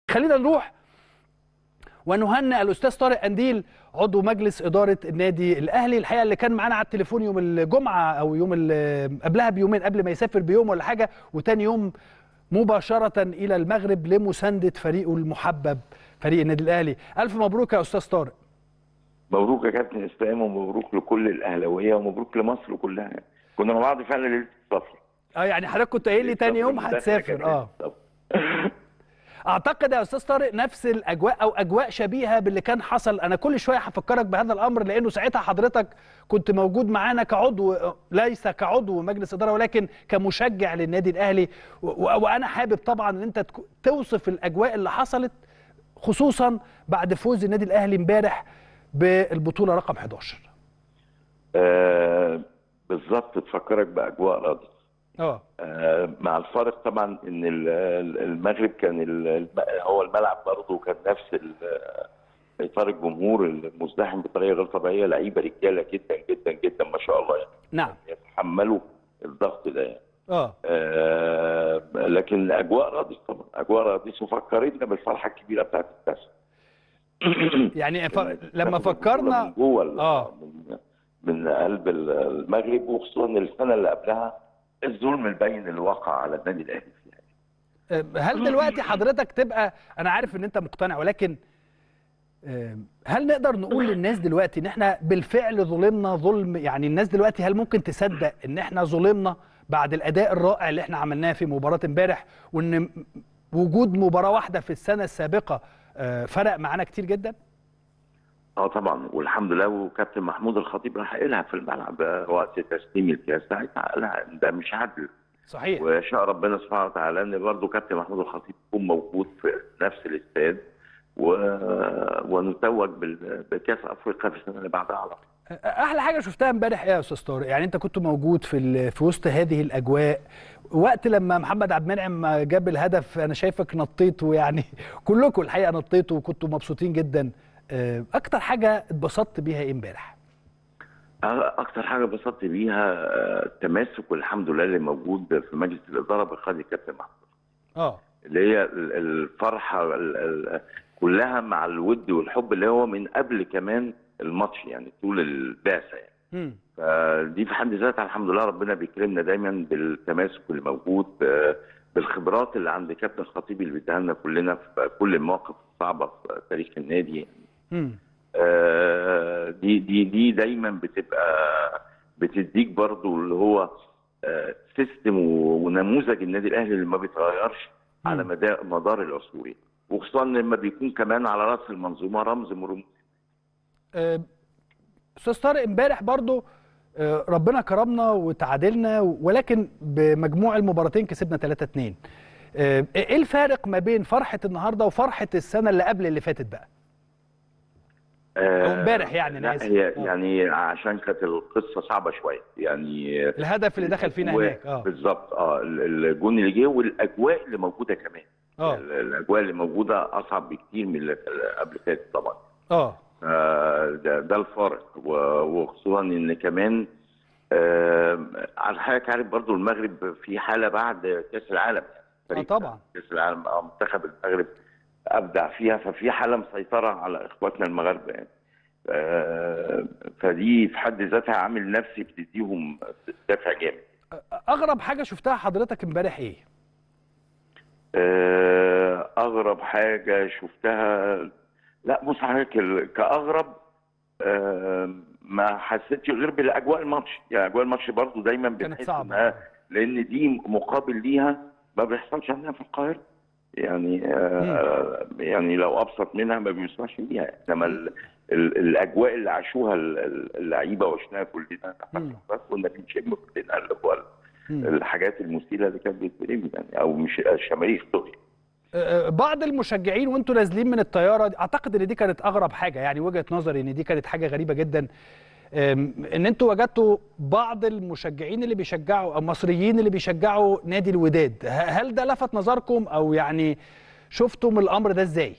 خلينا نروح ونهنئ الاستاذ طارق انديل عضو مجلس اداره النادي الاهلي الحقيقه اللي كان معانا على التليفون يوم الجمعه او يوم ال- قبلها بيومين قبل ما يسافر بيوم ولا حاجه وتاني يوم مباشره الى المغرب لمسانده فريقه المحبب فريق النادي الاهلي الف مبروك يا استاذ طارق مبروك يا كابتن اسلام ومبروك لكل الاهلاويه ومبروك لمصر كلها كنا مع بعض فعلا ليله السفر اه يعني حضرتك كنت قايل لي تاني يوم السفر هتسافر كمان. اه اعتقد يا استاذ طارق نفس الاجواء او اجواء شبيهه باللي كان حصل انا كل شويه هفكرك بهذا الامر لانه ساعتها حضرتك كنت موجود معانا كعضو ليس كعضو مجلس اداره ولكن كمشجع للنادي الاهلي و- و- وانا حابب طبعا ان انت تك- توصف الاجواء اللي حصلت خصوصا بعد فوز النادي الاهلي امبارح بالبطوله رقم 11 آه بالظبط تفكرك باجواء رادس اه آه مع الفارق طبعا ان ال- ال- المغرب كان ال- الم- هو الملعب برضه كان نفس ال- اطار الجمهور المزدحم بطريقه غير طبيعيه لعيبه رجاله جدا جدا جدا ما شاء الله يعني نعم يتحملوا الضغط ده يعني. اه آه لكن اجواء رادس طبعا اجواء رادس وفكرتنا بالفرحه الكبيره بتاعت الكاس يعني ف... لما فكرنا من جوه ال- آه. من من قلب ال- المغرب وخصوصا السنه اللي قبلها الظلم البين اللي وقع على النادي الاهلي فيها هل دلوقتي حضرتك تبقى انا عارف ان انت مقتنع ولكن آم، هل نقدر نقول للناس دلوقتي ان احنا بالفعل ظلمنا ظلم يعني الناس دلوقتي هل ممكن تصدق ان احنا ظلمنا بعد الاداء الرائع اللي احنا عملناه في مباراه امبارح وان م- وجود مباراه واحده في السنه السابقه آه، فرق معانا كتير جدا اه طبعا والحمد لله وكابتن محمود الخطيب راح قايلها في الملعب آه، وقت تسليم الكاس ساعتها قالها ده مش عدل صحيح وشاء ربنا سبحانه وتعالى ان برضه كابتن محمود الخطيب يكون موجود في نفس الاستاد و... ونتوج بال- بكاس افريقيا في السنه اللي بعدها على طول. احلى حاجه شفتها امبارح ايه يا استاذ طارق يعني انت كنت موجود في ال- في وسط هذه الاجواء وقت لما محمد عبد المنعم جاب الهدف انا شايفك نطيت ويعني كلكم الحقيقه نطيتوا وكنتوا مبسوطين جدا آه، اكتر حاجه اتبسطت بيها ايه امبارح اكتر حاجه انبسطت بيها آه، التماسك والحمد لله اللي موجود في مجلس الاداره بقياده الكابتن محمود اه اللي هي ال- الفرحه ال- ال- كلها مع الود والحب اللي هو من قبل كمان الماتش يعني طول البعثه يعني امم فدي في حد ذاتها الحمد لله ربنا بيكرمنا دايما بالتماسك اللي موجود ب- بالخبرات اللي عند كابتن الخطيب اللي بيديها لنا كلنا في كل المواقف الصعبه في تاريخ النادي يعني. امم آه، دي دي دي دايما بتبقى بتديك برضو اللي هو آه، سيستم و- ونموذج النادي الاهلي اللي ما بيتغيرش على مم. مدار مدار العصور يعني. وخصوصا لما بيكون كمان على راس المنظومه رمز من رموز آه، استاذ طارق امبارح برضو آه، ربنا كرمنا وتعادلنا ولكن بمجموع المباراتين كسبنا 3 2 ايه الفارق ما بين فرحه النهارده وفرحه السنه اللي قبل اللي فاتت بقى آه، أو امبارح يعني، أنا لا آسف. هي آه. يعني عشان كانت القصه صعبه شويه يعني الهدف اللي دخل فينا الأجواء- هناك اه بالظبط اه ال- الجون اللي جه والاجواء اللي موجوده كمان اه ال- الاجواء اللي موجوده اصعب بكتير من اللي قبل كده طبعا اه آه، ده, ده الفارق و- وخصوصا ان كمان آه، على حضرتك عارف برضو المغرب في حاله بعد كاس العالم اه فريق طبعا كاس العالم اه منتخب المغرب ابدع فيها ففي حاله مسيطره على اخواتنا المغاربه يعني آه، فدي في حد ذاتها عامل نفسي بتديهم دافع جامد اغرب حاجه شفتها حضرتك امبارح ايه آه، اغرب حاجه شفتها لا بص حضرتك ال- كاغرب آه، ما حسيتش غير بالاجواء الماتش يعني اجواء الماتش برضو دايما كانت بنحس صعبة. إنها- لان دي مقابل ليها ما بيحصلش عندنا في القاهره يعني آه يعني لو ابسط منها ما بيسمعش بيها انما ال- ال- الاجواء اللي عاشوها ال- ال- اللعيبه وعشناها كلنا مم. بس كنا بنشم كلنا اللي هو ال- مم. الحاجات المثيره اللي كانت بتترمي يعني او مش الشماريخ سوري آه، بعض المشجعين وانتوا نازلين من الطياره اعتقد ان دي كانت اغرب حاجه يعني وجهه نظري ان دي كانت حاجه غريبه جدا آم، ان انتوا وجدتوا بعض المشجعين اللي بيشجعوا او المصريين اللي بيشجعوا نادي الوداد ه- هل ده لفت نظركم او يعني شفتم الامر ده ازاي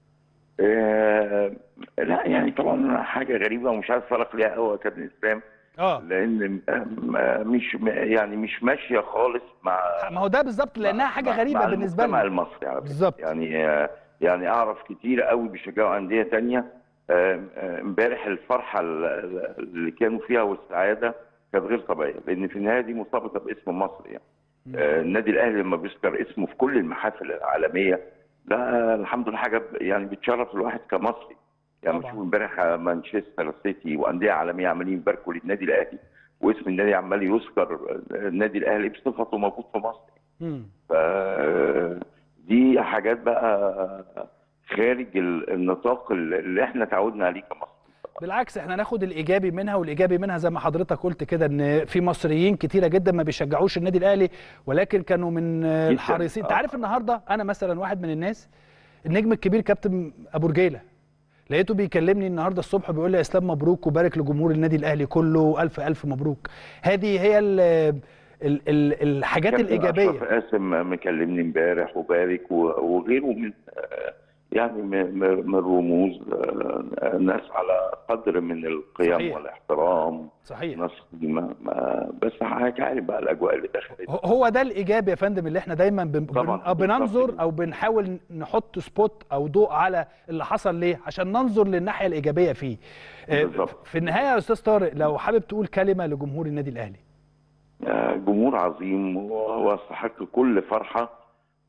آه لا يعني طبعا حاجه غريبه ومش عايز افرق ليها قوي يا كابتن اسلام اه لان م- مش يعني مش ماشيه خالص مع ما هو ده بالظبط لانها حاجه مع- غريبه مع بالنسبه المجتمع لنا المصري على فكرة. بالظبط. يعني آه، يعني اعرف كتير قوي بيشجعوا انديه تانية آه، آه، امبارح الفرحه ال- ال- اللي كانوا فيها والسعاده كانت غير طبيعيه لان في النهايه دي مرتبطه باسم مصر يعني آه، النادي الاهلي لما بيذكر اسمه في كل المحافل العالميه ده الحمد لله حاجه ب- يعني بتشرف الواحد كمصري يعني طبعاً. بشوف امبارح مانشستر سيتي وانديه عالميه عمالين يباركوا للنادي الاهلي واسم النادي عمال يذكر آه، النادي الاهلي بصفته موجود في مصر مم. ف دي حاجات بقى خارج ال- النطاق اللي احنا تعودنا عليه كمصر بالعكس احنا ناخد الايجابي منها والايجابي منها زي ما حضرتك قلت كده ان في مصريين كتيره جدا ما بيشجعوش النادي الاهلي ولكن كانوا من الحريصين انت آه. عارف النهارده انا مثلا واحد من الناس النجم الكبير كابتن ابو رجيله لقيته بيكلمني النهارده الصبح بيقول لي يا اسلام مبروك وبارك لجمهور النادي الاهلي كله الف الف مبروك هذه هي ال ال ال الحاجات كابتن الايجابيه أشرف قاسم مكلمني امبارح وبارك و- وغيره من يعني من من رموز آه، ناس على قدر من القيم صحيح. والاحترام صحيح ناس ما ما بس حضرتك عارف بقى الاجواء اللي دخلت هو- هو ده الايجابي يا فندم اللي احنا دايما بن... طبعاً، بن... آه بننظر بالظبط. او بنحاول نحط سبوت او ضوء على اللي حصل ليه عشان ننظر للناحيه الايجابيه فيه آه، بالظبط. في النهايه يا استاذ طارق لو حابب تقول كلمه لجمهور النادي الاهلي آه، جمهور عظيم واستحق كل فرحة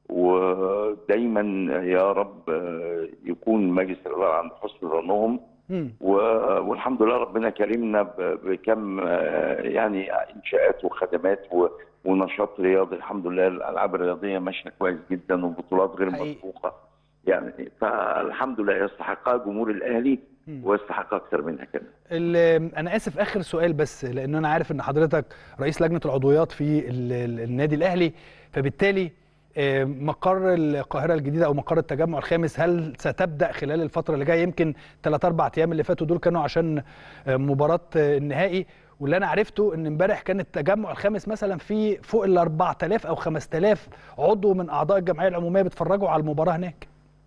ودايما يا رب آه، يكون مجلس الإدارة عند حسن ظنهم مم. و- والحمد لله ربنا كرمنا ب- بكم آه، يعني إنشاءات وخدمات و- ونشاط رياضي الحمد لله الألعاب الرياضية ماشية كويس جدا وبطولات غير حقيقي. مسبوقة يعني فالحمد لله يستحقها جمهور الأهلي مم. ويستحق أكثر منها كمان ال- انا اسف اخر سؤال بس لان انا عارف ان حضرتك رئيس لجنه العضويات في ال- ال- النادي الاهلي فبالتالي آه، مقر القاهره الجديده او مقر التجمع الخامس هل ستبدا خلال الفتره اللي جايه يمكن 3 4 ايام اللي فاتوا دول كانوا عشان آه، مباراه آه، النهائي واللي انا عرفته ان امبارح كان التجمع الخامس مثلا في فوق ال 4000 او 5000 عضو من اعضاء الجمعيه العموميه بيتفرجوا على المباراه هناك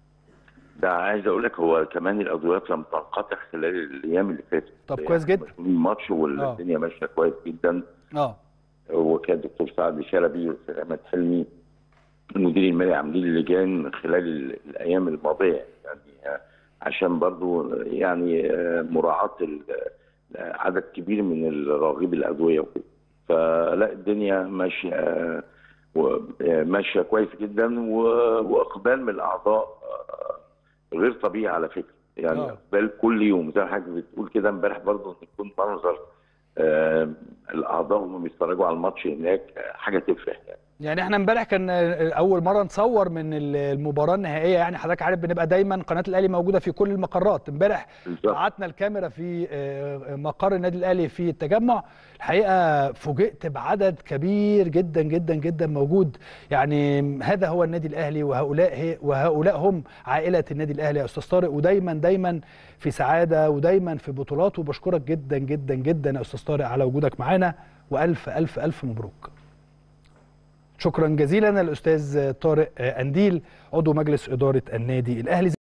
ده عايز اقول لك هو كمان الادويات لم تنقطع خلال الايام اللي فاتت طب كويس جدا. الماتش والدنيا ماشيه كويس جدا اه وكان الدكتور سعد شلبي والاستاذ احمد حلمي المدير المالي عاملين لجان خلال ال- الايام الماضيه يعني عشان برضو يعني مراعاه ال- عدد كبير من الراغب الادويه وكده فلا الدنيا ماشيه و- ماشيه كويس جدا و- واقبال من الاعضاء غير طبيعي على فكره يعني آه. اقبال كل يوم زي ما حضرتك بتقول كده امبارح برضه ان يكون منظر آه، الاعضاء وهم بيتفرجوا على الماتش هناك آه، حاجه تفرح يعني يعني احنا امبارح كان اول مره نصور من المباراه النهائيه يعني حضرتك عارف بنبقى دايما قناه الاهلي موجوده في كل المقرات امبارح بالظبط. بعتنا الكاميرا في آه، مقر النادي الاهلي في التجمع الحقيقه فوجئت بعدد كبير جدا جدا جدا موجود يعني هذا هو النادي الاهلي وهؤلاء هي وهؤلاء هم عائله النادي الاهلي يا استاذ طارق ودايما دايما في سعاده ودايما في بطولات وبشكرك جدا جدا جدا يا استاذ طارق على وجودك معانا والف الف الف مبروك شكرا جزيلا الاستاذ طارق انديل عضو مجلس اداره النادي الاهلي